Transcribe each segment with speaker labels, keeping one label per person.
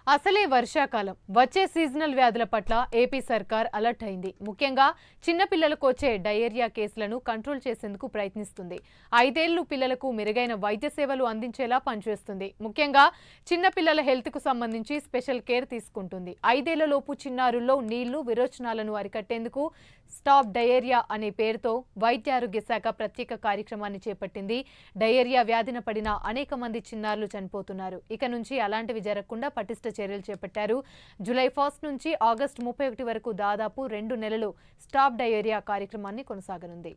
Speaker 1: అసలే వర్షాకాలం వచ్చే సీజనల్ వ్యాధుల పట్ల ఏపీ సర్కార్ అలర్ట్ అయింది ముఖ్యంగా చిన్నపిల్లలకు వచ్చే డయేరియా కేసులను కంట్రోల్ చేసేందుకు ప్రయత్నిస్తుంది ఐదేళ్లు పిల్లలకు మెరుగైన వైద్య సేవలు అందించేలా పనిచేస్తుంది ముఖ్యంగా చిన్నపిల్లల హెల్త్కు సంబంధించి స్పెషల్ కేర్ తీసుకుంటుంది ఐదేళ్లలోపు చిన్నారుల్లో నీళ్లు విరోచనాలను అరికట్టేందుకు స్టాప్ డయేరియా అనే పేరుతో వైద్య ఆరోగ్య శాఖ ప్రత్యేక కార్యక్రమాన్ని చేపట్టింది డయేరియా వ్యాధిన పడిన అనేక మంది చిన్నారులు చనిపోతున్నారు ఇక నుంచి అలాంటివి జరగకుండా పటిష్ట చర్యలు చేపట్టారు జూలై ఫస్ట్ నుంచి ఆగస్టు ముప్పై ఒకటి వరకు దాదాపు రెండు నెలలు స్టాప్ డయేరియా కార్యక్రమాన్ని కొనసాగనుంది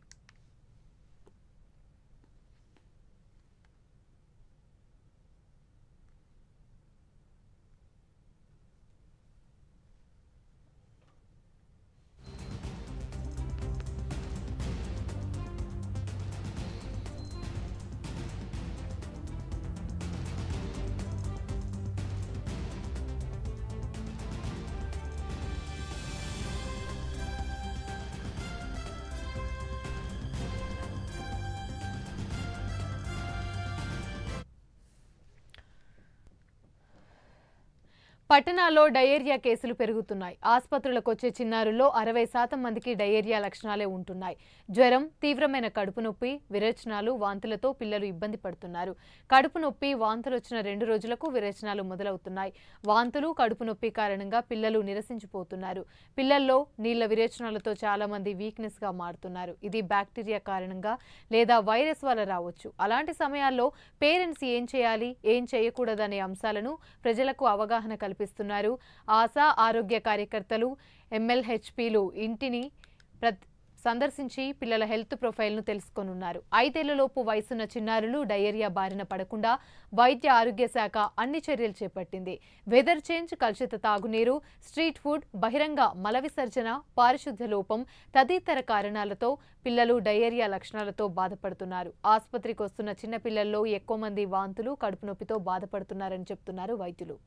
Speaker 1: పట్టణాల్లో డయేరియా కేసులు పెరుగుతున్నాయి ఆసుపత్రులకు వచ్చే చిన్నారుల్లో అరవై శాతం మందికి డయేరియా లక్షణాలే ఉంటున్నాయి జ్వరం తీవ్రమైన కడుపు నొప్పి విరేచనాలు వాంతులతో పిల్లలు ఇబ్బంది పడుతున్నారు కడుపు నొప్పి వాంతులు వచ్చిన రెండు రోజులకు విరేచనాలు మొదలవుతున్నాయి వాంతులు కడుపు నొప్పి కారణంగా పిల్లలు నిరసించిపోతున్నారు పిల్లల్లో నీళ్ల విరేచనాలతో చాలా మంది వీక్నెస్ గా మారుతున్నారు ఇది బ్యాక్టీరియా కారణంగా లేదా వైరస్ వల్ల రావచ్చు అలాంటి సమయాల్లో పేరెంట్స్ ఏం చేయాలి ఏం చేయకూడదనే అంశాలను ప్రజలకు అవగాహన కల్పిస్తున్నారు ఆశా ఆరోగ్య కార్యకర్తలు ఎంఎల్హెచ్పిలు ఇంటిని ప్రత్ సందర్శించి పిల్లల హెల్త్ ప్రొఫైల్ను తెలుసుకోనున్నారు ఐదేళ్లలోపు వయసున్న చిన్నారులు డయేరియా బారిన పడకుండా వైద్య ఆరోగ్య శాఖ అన్ని చర్యలు చేపట్టింది వెదర్ చేంజ్ కలుషిత తాగునీరు స్ట్రీట్ ఫుడ్ బహిరంగ మల విసర్జన పారిశుద్ధ్య లోపం తదితర కారణాలతో పిల్లలు డయేరియా లక్షణాలతో బాధపడుతున్నారు ఆసుపత్రికి వస్తున్న చిన్న పిల్లల్లో ఎక్కువ మంది వాంతులు కడుపు నొప్పితో బాధపడుతున్నారని చెప్తున్నారు వైద్యులు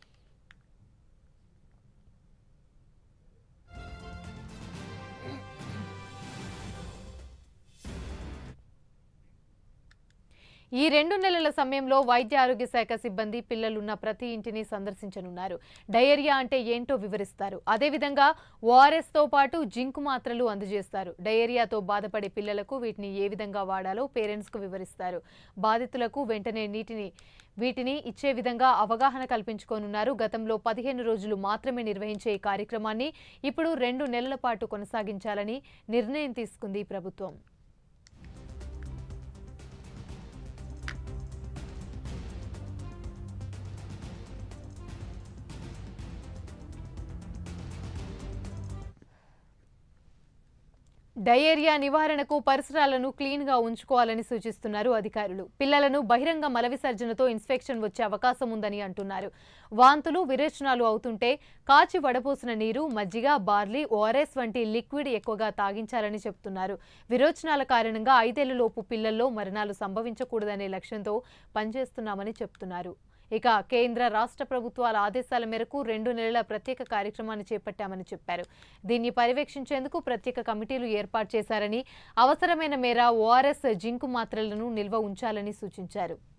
Speaker 1: ఈ రెండు నెలల సమయంలో వైద్య ఆరోగ్య శాఖ సిబ్బంది పిల్లలున్న ప్రతి ఇంటిని సందర్శించనున్నారు డయేరియా అంటే ఏంటో వివరిస్తారు అదేవిధంగా ఓఆర్ఎస్ తో పాటు జింకు మాత్రలు అందజేస్తారు డయేరియాతో బాధపడే పిల్లలకు వీటిని ఏ విధంగా వాడాలో పేరెంట్స్ కు వివరిస్తారు బాధితులకు వెంటనే నీటిని వీటిని ఇచ్చే విధంగా అవగాహన కల్పించుకోనున్నారు గతంలో పదిహేను రోజులు మాత్రమే నిర్వహించే ఈ కార్యక్రమాన్ని ఇప్పుడు రెండు నెలల పాటు కొనసాగించాలని నిర్ణయం తీసుకుంది ప్రభుత్వం డయేరియా నివారణకు పరిసరాలను క్లీన్ గా ఉంచుకోవాలని సూచిస్తున్నారు అధికారులు పిల్లలను బహిరంగ మల విసర్జనతో ఇన్ఫెక్షన్ వచ్చే అవకాశం ఉందని అంటున్నారు వాంతులు విరేచనాలు అవుతుంటే కాచి వడపోసిన నీరు మజ్జిగ బార్లీ ఓఆర్ఎస్ వంటి లిక్విడ్ ఎక్కువగా తాగించాలని చెప్తున్నారు విరోచనాల కారణంగా ఐదేళ్లలోపు పిల్లల్లో మరణాలు సంభవించకూడదనే లక్ష్యంతో పనిచేస్తున్నామని చెప్తున్నారు ఇక కేంద్ర రాష్ట్ర ప్రభుత్వాల ఆదేశాల మేరకు రెండు నెలల ప్రత్యేక కార్యక్రమాన్ని చేపట్టామని చెప్పారు దీన్ని పర్యవేక్షించేందుకు ప్రత్యేక కమిటీలు ఏర్పాటు చేశారని అవసరమైన మేర ఓఆర్ఎస్ జింకు మాత్రలను నిల్వ ఉంచాలని సూచించారు